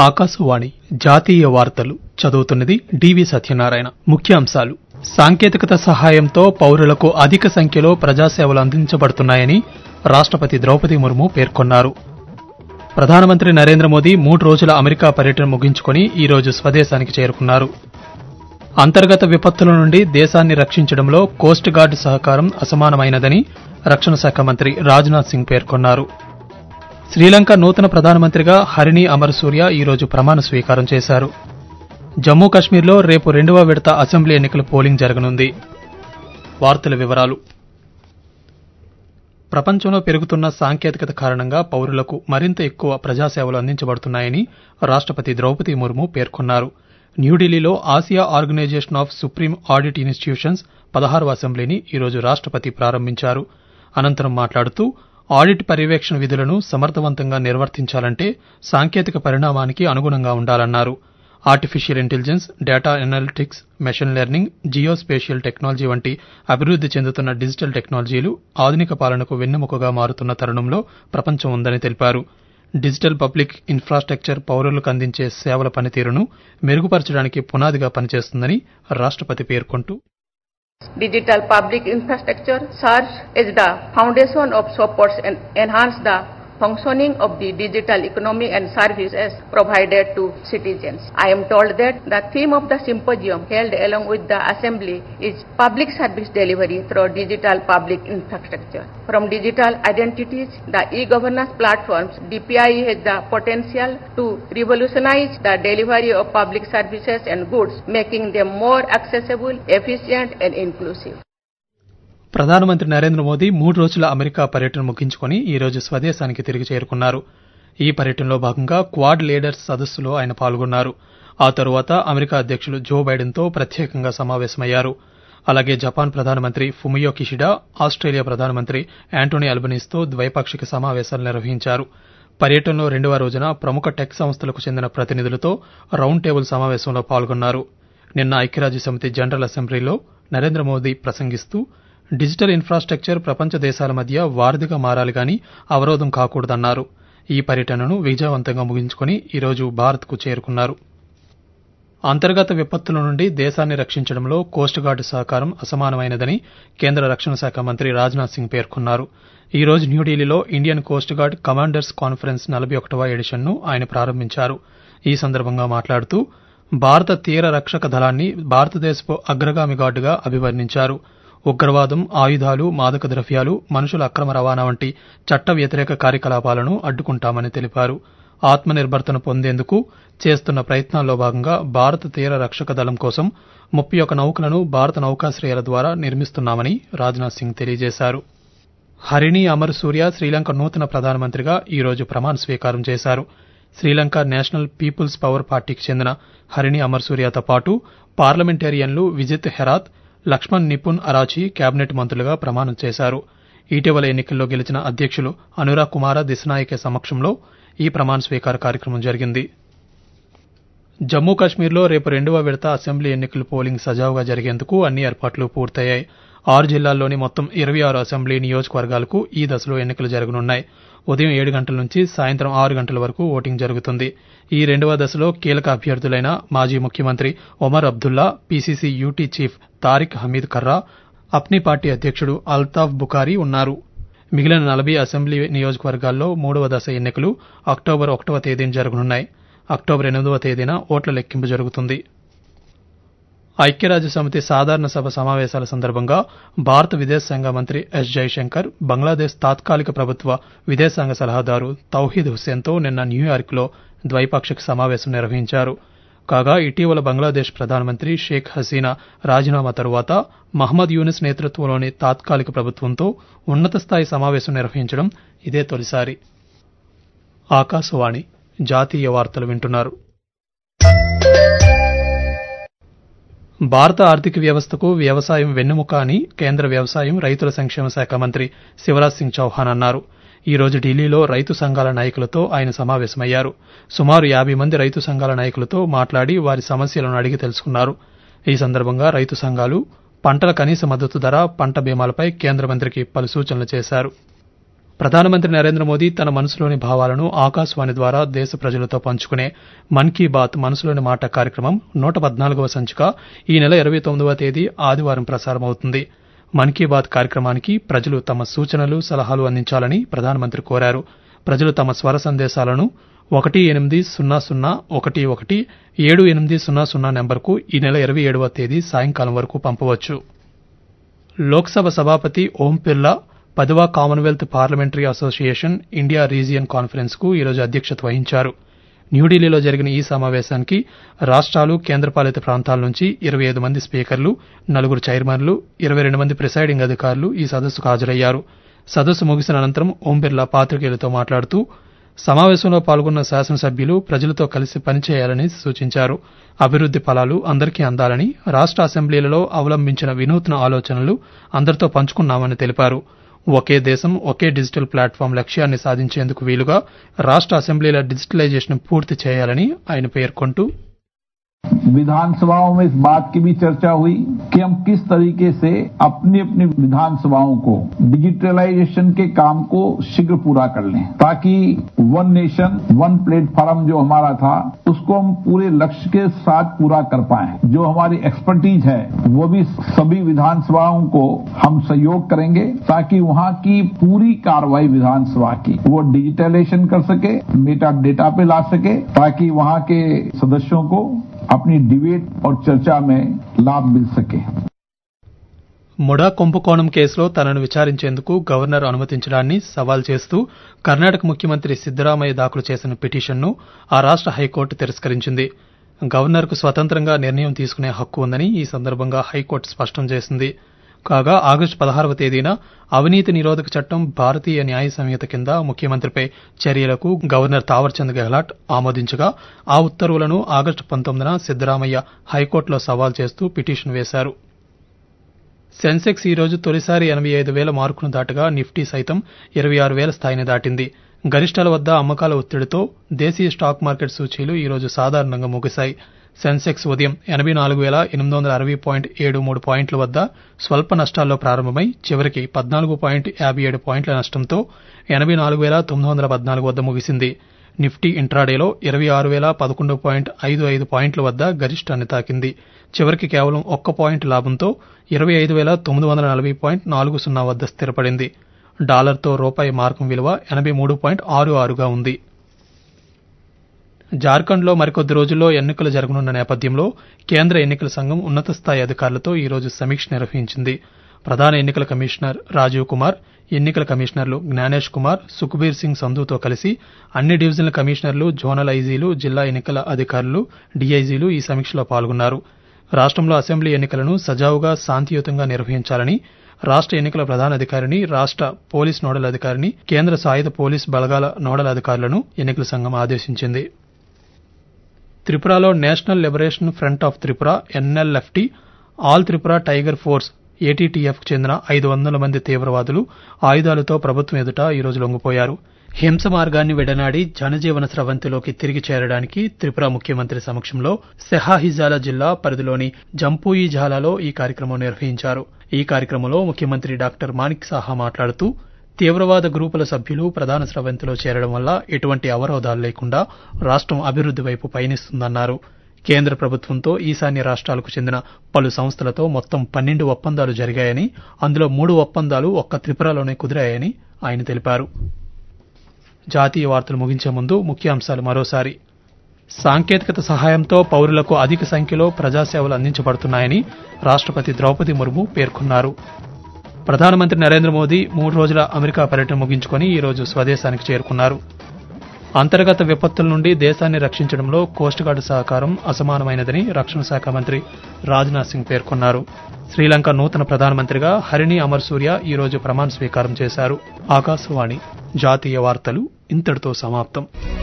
ఆకాశవాణి జాతీయ వార్తలు చదువుతున్నది డివి సత్యనారాయణ ముఖ్యాంశాలు సాంకేతికత సహాయంతో పౌరులకు అధిక సంఖ్యలో ప్రజాసేవలు అందించబడుతున్నాయని రాష్టపతి ద్రౌపది ముర్ము పేర్కొన్నారు ప్రధానమంత్రి నరేంద్ర మోదీ మూడు రోజుల అమెరికా పర్యటన ముగించుకుని ఈ రోజు స్వదేశానికి చేరుకున్నారు అంతర్గత విపత్తుల నుండి దేశాన్ని రక్షించడంలో కోస్ట్ గార్డ్ సహకారం అసమానమైనదని రక్షణ శాఖ మంత్రి రాజ్నాథ్ సింగ్ పేర్కొన్నారు శ్రీలంక నూతన ప్రధానమంత్రిగా హరిణి అమరసూర్య ఈ రోజు ప్రమాణ స్వీకారం చేశారు జమ్మూ కశ్మీర్లో రేపు రెండవ విడత అసెంబ్లీ ఎన్నికల పోలింగ్ జరగనుంది వార్తల వివరాలు ప్రపంచంలో పెరుగుతున్న సాంకేతికత కారణంగా పౌరులకు మరింత ఎక్కువ ప్రజాసేవలు అందించబడుతున్నాయని రాష్టపతి ద్రౌపది ముర్ము పేర్కొన్నారు న్యూఢిల్లీలో Asia organisation of supreme audit institutions పదహారవ అసెంబ్లీని ఈరోజు రాష్టపతి ప్రారంభించారు అనంతరం మాట్లాడుతూ ఆడిట్ పర్యవేక్షణ విధులను సమర్థవంతంగా నిర్వర్తించాలంటే సాంకేతిక పరిణామానికి అనుగుణంగా ఉండాలన్నారు artificial intelligence data analytics machine learning geospatial technology వంటి అభివృద్ది చెందుతున్న డిజిటల్ టెక్నాలజీలు ఆధునిక పాలనకు వెన్నెముకగా మారుతున్న తరుణంలో ప్రపంచం ఉందని తెలిపారు డిజిటల్ పబ్లిక్ ఇన్ఫ్రాస్ట్రక్చర్ పౌరులకు అందించే సేవల పనితీరును మెరుగుపరచడానికి పునాదిగా పనిచేస్తుందని రాష్టపతి పేర్కొంటూ Digital public infrastructure serves as the foundation of supports and enhance the functioning of the digital economy and services provided to citizens. I am told that the theme of the symposium held along with the assembly is public service delivery through digital public infrastructure. From digital identities, the e-governance platforms, DPI has the potential to revolutionize the delivery of public services and goods, making them more accessible, efficient and inclusive. ప్రధానమంత్రి నరేంద్ర మోదీ మూడు రోజుల America పర్యటన ముగించుకుని ఈ రోజు స్వదేశానికి తిరిగి చేరుకున్నారు ఈ పర్యటనలో భాగంగా క్వాడ్ లీడర్స్ సదస్సులో ఆయన పాల్గొన్నారు ఆ తరువాత అమెరికా అధ్యక్షులు జో బైడెన్తో ప్రత్యేకంగా సమావేశమయ్యారు అలాగే జపాన్ ప్రధానమంత్రి ఫుమియో కిషిడా ఆస్ట్రేలియా ప్రధానమంత్రి యాంటోనీ అల్బనీస్తో ద్వైపాక్షిక సమావేశాలు నిర్వహించారు పర్యటనలో రెండవ రోజున ప్రముఖ టెక్ సంస్థలకు చెందిన ప్రతినిధులతో రౌండ్ టేబుల్ సమావేశంలో పాల్గొన్నారు నిన్న ఐక్యరాజ్య సమితి జనరల్ అసెంబ్లీలో నరేంద్ర మోదీ ప్రసంగిస్తూ డిజిటల్ ఇన్ఫ్రాస్ట్రక్చర్ ప్రపంచ దేశాల మధ్య వారధిగా మారాలి గాని అవరోధం కాకూడదన్నారు ఈ పర్యటనను విజయవంతంగా ముగించుకుని ఈరోజు భారత్కు చేరుకున్నారు అంతర్గత విపత్తుల నుండి దేశాన్ని రక్షించడంలో కోస్ట్ గార్డ్ సహకారం అసమానమైనదని కేంద్ర రక్షణ శాఖ మంత్రి రాజ్నాథ్ సింగ్ పేర్కొన్నారు ఈ రోజు న్యూఢిల్లీలో Indian coast guard commanders conference నలభై ఒకటవ ఎడిషన్ను ఆయన ప్రారంభించారు ఈ సందర్భంగా మాట్లాడుతూ భారత తీర రక్షక దళాన్ని భారతదేశపు అగ్రగామి గార్డుగా అభివర్ణించారు ఉగ్రవాదం ఆయుధాలు మాదక ద్రవ్యాలు మనుషుల అక్రమ రవాణా వంటి చట్ట వ్యతిరేక కార్యకలాపాలను అడ్డుకుంటామని తెలిపారు ఆత్మనిర్భర్తను పొందేందుకు చేస్తున్న ప్రయత్నాల్లో భాగంగా భారత తీర రక్షక దళం కోసం ముప్పై ఒక నౌకలను భారత నౌకాశ్రయాల ద్వారా నిర్మిస్తున్నామని రాజ్నాథ్ సింగ్ తెలియజేశారు హరిణి అమర్ సూర్య శ్రీలంక నూతన ప్రధానమంత్రిగా ఈ రోజు ప్రమాణ స్వీకారం చేశారు శ్రీలంక నేషనల్ పీపుల్స్ పవర్ పార్టీకి చెందిన హరిణి అమర్ సూర్యతో పాటు పార్లమెంటేరియన్లు విజిత్ హెరాత్ లక్ష్మణ్ నిపుణ్ అరాచి కేబినెట్ మంత్రులుగా ప్రమాణం చేశారు ఇటీవల ఎన్నికల్లో గెలిచిన అధ్యక్షులు అనురాగ్ కుమార దిశనాయకే సమక్షంలో ఈ ప్రమాణ స్వీకార కార్యక్రమం జరిగింది జమ్మూ కాశ్మీర్లో రేపు రెండవ విడత అసెంబ్లీ ఎన్నికల పోలింగ్ సజావుగా జరిగేందుకు అన్ని ఏర్పాట్లు పూర్తయ్యాయి ఆరు జిల్లాల్లోని మొత్తం ఇరవై ఆరు అసెంబ్లీ నియోజకవర్గాలకు ఈ దశలో ఎన్నికలు జరగనున్నాయి ఉదయం ఏడు గంటల నుంచి సాయంత్రం ఆరు గంటల వరకు ఓటింగ్ జరుగుతుంది ఈ రెండవ దశలో కీలక అభ్యర్థులైన మాజీ ముఖ్యమంత్రి Omar Abdullah PCC UT chief Tariq Hameed Karra Apni party అధ్యక్షుడు అల్తాఫ్ బుకారీ ఉన్నారు మిగిలిన నలభై అసెంబ్లీ నియోజకవర్గాల్లో మూడవ దశ ఎన్నికలు అక్టోబర్ ఒకటవ తేదీన జరగనున్నాయి అక్టోబర్ ఎనిమిదవ తేదీన ఓట్ల లెక్కింపు జరుగుతుంది ఐక్యరాజ్య సమితి సాధారణ సభ సమావేశాల సందర్భంగా భారత విదేశాంగ మంత్రి ఎస్ జైశంకర్ బంగ్లాదేశ్ తాత్కాలిక ప్రభుత్వ విదేశాంగ సలహాదారు తౌహీద్ హుస్సేన్తో నిన్న న్యూయార్క్లో ద్వైపాక్షిక సమావేశం నిర్వహించారు కాగా ఇటీవల బంగ్లాదేశ్ ప్రధానమంత్రి షేక్ హసీనా రాజీనామా తరువాత మహమ్మద్ యూనిస్ నేతృత్వంలోని తాత్కాలిక ప్రభుత్వంతో ఉన్నత స్థాయి సమావేశం నిర్వహించడం ఇదే తొలిసారి ఆకాశవాణి జాతీయ వార్తలు వింటున్నారు భారత ఆర్థిక వ్యవస్థకు వ్యవసాయం వెన్నెముక అని కేంద్ర వ్యవసాయం రైతుల సంక్షేమ శాఖ మంత్రి శివరాజ్ సింగ్ చౌహాన్ అన్నారు ఈ రోజు ఢిల్లీలో రైతు సంఘాల నాయకులతో ఆయన సమావేశమయ్యారు సుమారు యాభై మంది రైతు సంఘాల నాయకులతో మాట్లాడి వారి సమస్యలను అడిగి తెలుసుకున్నారు ఈ సందర్భంగా రైతు సంఘాలు పంటల కనీస మద్దతు ధర పంట బీమాలపై కేంద్ర మంత్రికి పలు సూచనలు చేశారు ప్రధానమంత్రి నరేంద్ర మోదీ తన మనసులోని భావాలను ఆకాశవాణి ద్వారా దేశ ప్రజలతో పంచుకునే మన్ కీ బాత్ మనసులోని మాట కార్యక్రమం నూట పద్నాలుగవ సంచిక ఈ నెల ఇరవై తొమ్మిదవ తేదీ ఆదివారం ప్రసారమవుతుంది మన్ కీ బాత్ కార్యక్రమానికి ప్రజలు తమ సూచనలు సలహాలు అందించాలని ప్రధానమంత్రి కోరారు ప్రజలు తమ స్వర సందేశాలను ఒకటి ఎనిమిది సున్నా సున్నా ఒకటి ఒకటి ఏడు ఎనిమిది సున్నా సున్నా నెంబర్కు ఈ నెల ఇరవై ఏడవ తేదీ సాయంకాలం వరకు పంపవచ్చు లోక్సభ సభాపతి ఓం బిర్లా పదవ Commonwealth parliamentary association India region conference కు ఈరోజు అధ్యక్షత వహించారు న్యూఢిల్లీలో జరిగిన ఈ సమావేశానికి రాష్ట్రాలు కేంద్రపాలిత ప్రాంతాల నుంచి ఇరవై ఐదు మంది స్పీకర్లు నలుగురు చైర్మన్లు ఇరవై రెండు మంది ప్రిసైడింగ్ అధికారులు ఈ సదస్సుకు హాజరయ్యారు సదస్సు ముగిసిన అనంతరం ఓం బిర్లా పాత్రికేయులతో మాట్లాడుతూ సమావేశంలో పాల్గొన్న శాసనసభ్యులు ప్రజలతో కలిసి పనిచేయాలని సూచించారు అభివృద్ది ఫలాలు అందరికీ అందాలని రాష్ట్ర అసెంబ్లీలలో అవలంబించిన వినూత్న ఆలోచనలు అందరితో పంచుకున్నామని తెలిపారు ఒకే దేశం ఒకే డిజిటల్ ప్లాట్ఫామ్ లక్ష్యాన్ని సాధించేందుకు వీలుగా రాష్ట్ర అసెంబ్లీల డిజిటలైజేషన్ పూర్తి చేయాలని ఆయన పేర్కొంటూ विधानसभाओं में इस बात की भी चर्चा हुई कि हम किस तरीके से अपनी अपनी विधानसभाओं को डिजिटलाइजेशन के काम को शीघ्र पूरा कर लें ताकि वन नेशन वन प्लेटफॉर्म जो हमारा था उसको हम पूरे लक्ष्य के साथ पूरा कर पाए जो हमारी एक्सपर्टीज है वो भी सभी विधानसभाओं को हम सहयोग करेंगे ताकि वहां की पूरी कार्रवाई विधानसभा की वो डिजिटलाइजेशन कर सके मेटा डेटा पे ला सके ताकि वहां के सदस्यों को अपनी डिबेट और चर्चा में लाभ मिल सके ముడా కుంభకోణం కేసులో తనను విచారించేందుకు గవర్నర్ అనుమతించడాన్ని సవాల్ చేస్తూ కర్ణాటక ముఖ్యమంత్రి సిద్దరామయ్య దాఖలు చేసిన పిటిషన్ను ఆ రాష్ట్ర హైకోర్టు తిరస్కరించింది గవర్నర్కు స్వతంత్రంగా నిర్ణయం తీసుకునే హక్కు ఉందని ఈ సందర్భంగా హైకోర్టు స్పష్టం చేసింది కాగా ఆగస్టు పదహారవ తేదీన అవినీతి నిరోధక చట్టం భారతీయ న్యాయ సంహిత కింద ముఖ్యమంత్రిపై చర్యలకు గవర్నర్ తావర్చంద్ గెహ్లాట్ ఆమోదించగా ఆ ఉత్తర్వులను ఆగస్టు పంతొమ్మిదిన సిద్దరామయ్య హైకోర్టులో సవాల్ చేస్తూ పిటిషన్ వేశారు సెన్సెక్స్ ఈ రోజు తొలిసారి ఎనభై ఐదు వేల మార్కును దాటగా నిఫ్టీ సైతం ఇరవై ఆరు వేల స్థాయిని దాటింది గరిష్టాల వద్ద అమ్మకాల ఒత్తిడితో దేశీయ స్టాక్ మార్కెట్ సూచీలు ఈ రోజు సాధారణంగా ముగిశాయి సెన్సెక్స్ ఉదయం ఎనభై నాలుగు వేల ఎనిమిది వందల అరవై పాయింట్ ఏడు మూడు పాయింట్ల వద్ద స్వల్ప నష్టాల్లో ప్రారంభమై చివరికి పద్నాలుగు పాయింట్ యాభై ఏడు పాయింట్ల నష్టంతో ఎనభై నాలుగు వేల తొమ్మిది వందల పద్నాలుగు వద్ద ముగిసింది నిఫ్టీ ఇంట్రాడేలో ఇరవై ఆరు వేల పదకొండు పాయింట్ ఐదు ఐదు పాయింట్ల వద్ద గరిష్టాన్ని తాకింది చివరికి కేవలం ఒక్క పాయింట్ లాభంతో ఇరవై ఐదు వేల తొమ్మిది వందల నలభై పాయింట్ నాలుగు సున్నా వద్ద స్థిరపడింది డాలర్తో రూపాయి మార్కం విలువ ఎనభై మూడు పాయింట్ ఆరు ఆరుగా ఉంది జార్ఖండ్లో మరికొద్ది రోజుల్లో ఎన్నికలు జరగనున్న నేపథ్యంలో కేంద్ర ఎన్నికల సంఘం ఉన్నత స్థాయి అధికారులతో ఈ రోజు సమీక్ష నిర్వహించింది ప్రధాన ఎన్నికల కమిషనర్ రాజీవ్ కుమార్ ఎన్నికల కమిషనర్లు జ్ఞానేష్ కుమార్ సుఖ్బీర్ సింగ్ సంధుతో కలిసి అన్ని డివిజన్ల కమిషనర్లు జోనల్ ఐజీలు జిల్లా ఎన్నికల అధికారులు డీఐజీలు ఈ సమీక్షలో పాల్గొన్నారు రాష్ట్రంలో అసెంబ్లీ ఎన్నికలను సజావుగా శాంతియుతంగా నిర్వహించాలని రాష్ట్ర ఎన్నికల ప్రధానాధికారిని రాష్ట్ర పోలీస్ నోడల్ అధికారిని కేంద్ర సాయుధ పోలీస్ బలగాల నోడల్ అధికారులను ఎన్నికల సంఘం ఆదేశించింది త్రిపురలో national liberation front of Tripura NLFT all Tripura tiger force ATTF కు చెందిన ఐదు వందల మంది తీవ్రవాదులు ఆయుధాలతో ప్రభుత్వం ఎదుట ఈరోజు లొంగిపోయారు హింస మార్గాన్ని విడనాడి జనజీవన స్రవంతిలోకి తిరిగి చేరడానికి త్రిపుర ముఖ్యమంత్రి సమక్షంలో సెహాహిజాలా జిల్లా పరిధిలోని జంపూయిజాలాలో ఈ కార్యక్రమం నిర్వహించారు ఈ కార్యక్రమంలో ముఖ్యమంత్రి డాక్టర్ మాణిక్ సాహా మాట్లాడుతూ తీవ్రవాద గ్రూపుల సభ్యులు ప్రధాన స్రవంతిలో చేరడం వల్ల ఎటువంటి అవరోధాలు లేకుండా రాష్ట్రం అభివృద్ది వైపు పయనిస్తుందన్నారు కేంద్ర ప్రభుత్వంతో ఈశాన్య రాష్ట్రాలకు చెందిన పలు సంస్థలతో మొత్తం పన్నెండు ఒప్పందాలు జరిగాయని అందులో మూడు ఒప్పందాలు ఒక్క త్రిపురలోనే కుదిరాయని ఆయన తెలిపారు జాతీయ వార్తలు ముగించే ముందు ముఖ్యాంశాలు మరోసారి సాంకేతికత సహాయంతో పౌరులకు అధిక సంఖ్యలో ప్రజాసేవలు అందించబడుతున్నాయని రాష్ట్రపతి ద్రౌపది ముర్ము పేర్కొన్నారు ప్రధానమంత్రి నరేంద్ర మోదీ మూడు రోజుల అమెరికా పర్యటన ముగించుకొని ఈ రోజు స్వదేశానికి చేరుకున్నారు అంతర్గత విపత్తుల నుండి దేశాన్ని రక్షించడంలో కోస్ట్ గార్డ్ సహకారం అసమానమైనదని రక్షణ శాఖ మంత్రి రాజ్నాథ్ సింగ్ పేర్కొన్నారు శ్రీలంక నూతన ప్రధానమంత్రిగా హరిణి అమర్ సూర్య ఈ రోజు ప్రమాణ స్వీకారం చేశారు ఆకాశవాణి జాతీయ వార్తలు ఇంతటితో సమాప్తం